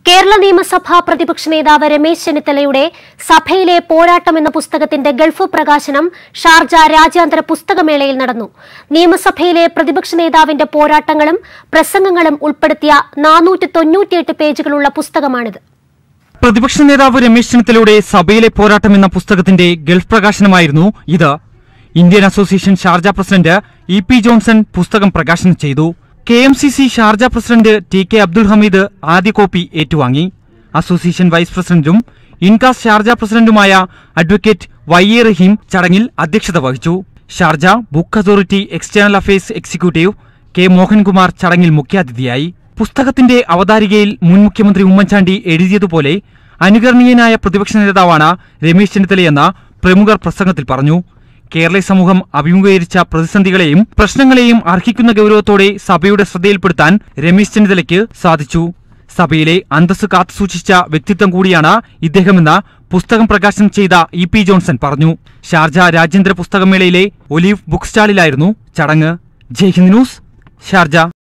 കേരള നിയമസഭാ പ്രതിപക്ഷ നേതാവ് രമേശ് ചെന്നിത്തലയുടെ സഭയിലെ പോരാട്ടം എന്ന പുസ്തകത്തിന്റെ ഗൾഫ് പ്രകാശനം ഷാർജ രാജ്യാന്തര പുസ്തകമേളയിൽ നടന്നു നിയമസഭയിലെ പ്രതിപക്ഷ നേതാവിന്റെ പോരാട്ടങ്ങളും പ്രസംഗങ്ങളും ഉൾപ്പെടുത്തിയ നാനൂറ്റി തൊണ്ണൂറ്റിയെട്ട് പേജുകളുള്ള പുസ്തകമാണിത് പ്രതിപക്ഷ നേതാവ് രമേശ് ചെന്നിത്തലയുടെ സഭയിലെ പോരാട്ടം എന്ന പുസ്തകത്തിന്റെ ഗൾഫ് പ്രകാശനമായിരുന്നു ഇത് Indian association Sharjah president E P Johnson പുസ്തകം പ്രകാശനം ചെയ്തു K M C C Sharjah president T K Abdul Hameed ആദ്യ കോപ്പി ഏറ്റുവാങ്ങി അസോസിയേഷൻ വൈസ് പ്രസിഡന്റും ഇൻകാസ് ഷാർജ പ്രസിഡന്റുമായ അഡ്വക്കേറ്റ് വൈ എ റഹീം ചടങ്ങിൽ അധ്യക്ഷത വഹിച്ചു Sharjah book authority external affairs executive K Mohankumar ചടങ്ങിൽ മുഖ്യാതിഥിയായി പുസ്തകത്തിന്റെ അവതാരികയിൽ മുൻ മുഖ്യമന്ത്രി ഉമ്മൻചാണ്ടി എഴുതിയതുപോലെ അനുകരണീയനായ പ്രതിപക്ഷ നേതാവാണ് രമേശ് ചെന്നിത്തലയെന്ന് പ്രമുഖർ പ്രസംഗത്തിൽ പറഞ്ഞു കേരള സമൂഹം അഭിമുഖീകരിച്ച പ്രതിസന്ധികളെയും പ്രശ്നങ്ങളെയും അർഹിക്കുന്ന ഗൗരവത്തോടെ സഭയുടെ ശ്രദ്ധയിൽപ്പെടുത്താൻ രമേശ് ചെന്നിത്തലയ്ക്ക് സാധിച്ചു സഭയിലെ അന്തസ് കാത്തുസൂക്ഷിച്ച വ്യക്തിത്വം കൂടിയാണ് ഇദ്ദേഹമെന്ന് പുസ്തകം പ്രകാശനം ചെയ്ത ഇ പി ജോൺസൺ പറഞ്ഞു ഷാർജ രാജ്യാന്തര പുസ്തകമേളയിലെ ഒലീവ് ബുക്ക് സ്റ്റാളിലായിരുന്നു ചടങ്ങ് ജയ്ഹിന്ദ് ന്യൂസ് ഷാർജ